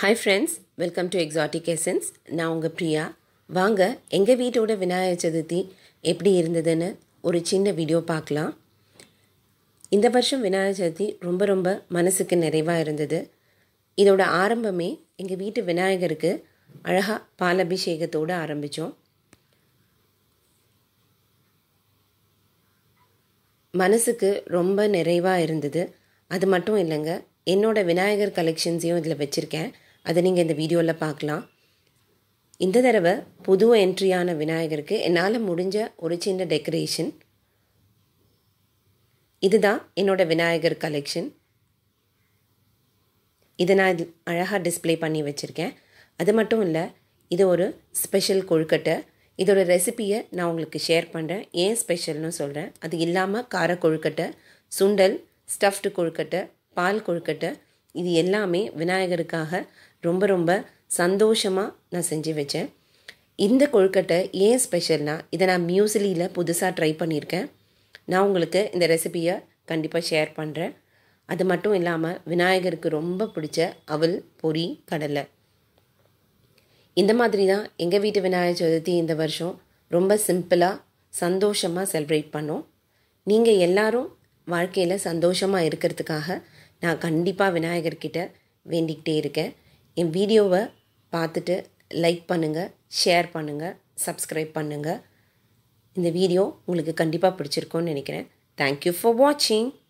hi friends welcome to exotic essence நான் உங்கள் பிரியா வாங்க எங்கள் வீட்டோட விநாயகர் சதுர்த்தி எப்படி இருந்ததுன்னு ஒரு சின்ன வீடியோ பார்க்கலாம் இந்த வருஷம் விநாயகர் சதுர்த்தி ரொம்ப ரொம்ப மனசுக்கு நிறைவாக இருந்தது இதோட ஆரம்பமே எங்கள் வீட்டு விநாயகருக்கு அழகாக பாலபிஷேகத்தோடு ஆரம்பித்தோம் மனசுக்கு ரொம்ப நிறைவாக இருந்தது அது மட்டும் இல்லைங்க என்னோட விநாயகர் கலெக்ஷன்ஸையும் இதில் வச்சுருக்கேன் அதை நீங்கள் இந்த வீடியோவில் பார்க்கலாம் இந்த தடவை புது என்ட்ரியான விநாயகருக்கு என்னால் முடிஞ்ச ஒரு சின்ன டெக்கரேஷன் இதுதான் என்னோட விநாயகர் கலெக்ஷன் இதை நான் இது அழகாக டிஸ்ப்ளே பண்ணி வச்சுருக்கேன் அது மட்டும் இல்லை இது ஒரு ஸ்பெஷல் கொழுக்கட்டை இதோட ரெசிப்பியை நான் உங்களுக்கு ஷேர் பண்ணுறேன் ஏன் ஸ்பெஷல்னு சொல்கிறேன் அது இல்லாமல் கார கொழுக்கட்டை சுண்டல் ஸ்டஃப்டு கொழுக்கட்டை பால் கொழுக்கட்டை இது எல்லாமே விநாயகருக்காக ரொம்ப ரொம்ப சந்தோஷமாக நான் செஞ்சு வச்சேன் இந்த கொழுக்கட்டை ஏன் ஸ்பெஷல்னால் இதை நான் மியூசிலியில் புதுசாக ட்ரை பண்ணியிருக்கேன் நான் உங்களுக்கு இந்த ரெசிபியை கண்டிப்பாக ஷேர் பண்ணுறேன் அது மட்டும் இல்லாமல் விநாயகருக்கு ரொம்ப பிடிச்ச அவல் பொரி கடலை இந்த மாதிரி தான் எங்கள் வீட்டு விநாயகர் சதுர்த்தி இந்த வருஷம் ரொம்ப சிம்பிளாக சந்தோஷமாக செலிப்ரேட் பண்ணோம் நீங்கள் எல்லாரும் வாழ்க்கையில் சந்தோஷமாக இருக்கிறதுக்காக நான் கண்டிப்பாக விநாயகர்கிட்ட வேண்டிக்கிட்டே இருக்கேன் என் வீடியோவை பார்த்துட்டு லைக் பண்ணுங்கள் ஷேர் பண்ணுங்கள் சப்ஸ்கிரைப் பண்ணுங்கள் இந்த வீடியோ உங்களுக்கு கண்டிப்பாக பிடிச்சிருக்கோன்னு நினைக்கிறேன் தேங்க்யூ ஃபார் வாட்சிங்